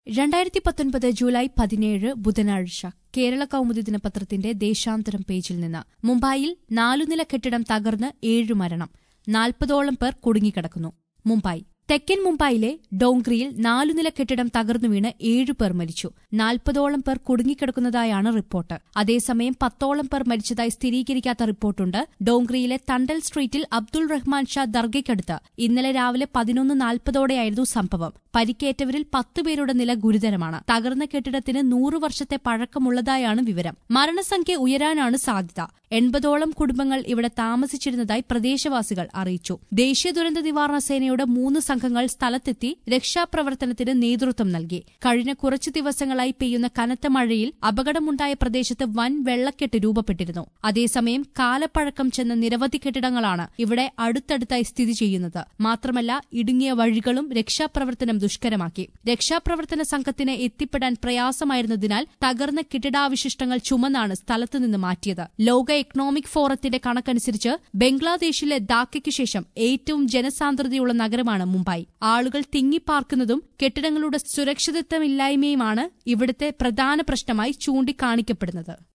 രണ്ടായിരത്തി പത്തൊൻപത് ജൂലൈ പതിനേഴ് ബുധനാഴ്ച കേരള കൗമുദി ദിനപത്രത്തിന്റെ ദേശാന്തരം പേജിൽ നിന്ന് മുംബൈയിൽ നാലുനില കെട്ടിടം തകർന്ന് ഏഴ് മരണം നാൽപ്പതോളം പേർ കുടുങ്ങിക്കിടക്കുന്നു മുംബൈ തെക്കൻ മുംബൈയിലെ ഡോങ്ക്രിയിൽ നാലുനില കെട്ടിടം തകർന്നു വീണ് ഏഴു പേർ മരിച്ചു നാൽപ്പതോളം പേർ കുടുങ്ങിക്കിടക്കുന്നതായാണ് റിപ്പോർട്ട് അതേസമയം പത്തോളം പേർ മരിച്ചതായി സ്ഥിരീകരിക്കാത്ത റിപ്പോർട്ടുണ്ട് ഡോങ്ക്രിയിലെ തണ്ടൽ സ്ട്രീറ്റിൽ അബ്ദുൾ റഹ്മാൻ ഷാ ദർഗയ്ക്കടുത്ത് ഇന്നലെ രാവിലെ പതിനൊന്ന് നാൽപ്പതോടെയായിരുന്നു സംഭവം പരിക്കേറ്റവരിൽ പത്തുപേരുടെ നില ഗുരുതരമാണ് തകർന്ന കെട്ടിടത്തിന് നൂറു വർഷത്തെ പഴക്കമുള്ളതായാണ് വിവരം മരണസംഖ്യ ഉയരാനാണ് സാധ്യത എൺപതോളം കുടുംബങ്ങൾ ഇവിടെ താമസിച്ചിരുന്നതായി പ്രദേശവാസികൾ അറിയിച്ചു ദേശീയ ദുരന്ത നിവാരണ സേനയുടെ മൂന്ന് സംഘങ്ങൾ സ്ഥലത്തെത്തി രക്ഷാപ്രവർത്തനത്തിന് നേതൃത്വം നൽകി കഴിഞ്ഞ കുറച്ചു ദിവസങ്ങളായി പെയ്യുന്ന കനത്ത മഴയിൽ അപകടമുണ്ടായ പ്രദേശത്ത് വൻ വെള്ളക്കെട്ട് രൂപപ്പെട്ടിരുന്നു അതേസമയം കാലപ്പഴക്കം ചെന്ന നിരവധി കെട്ടിടങ്ങളാണ് ഇവിടെ അടുത്തടുത്തായി സ്ഥിതി ചെയ്യുന്നത് മാത്രമല്ല ഇടുങ്ങിയ വഴികളും രക്ഷാപ്രവർത്തനം ദുഷ്കരമാക്കി രക്ഷാപ്രവർത്തന സംഘത്തിന് എത്തിപ്പെടാൻ പ്രയാസമായിരുന്നതിനാൽ തകർന്ന കെട്ടിടാവശിഷ്ടങ്ങൾ ചുമന്നാണ് സ്ഥലത്തുനിന്ന് മാറ്റിയത് ലോക എക്കണോമിക് ഫോറത്തിന്റെ കണക്കനുസരിച്ച് ബംഗ്ലാദേശിലെ ധാക്കയ്ക്കു ശേഷം ഏറ്റവും ജനസാന്ദ്രതയുള്ള നഗരമാണ് മുംബൈ ആളുകൾ തിങ്ങിപ്പാർക്കുന്നതും കെട്ടിടങ്ങളുടെ സുരക്ഷിതത്വമില്ലായ്മയുമാണ് ഇവിടുത്തെ പ്രധാന പ്രശ്നമായി ചൂണ്ടിക്കാണിക്കപ്പെടുന്നത്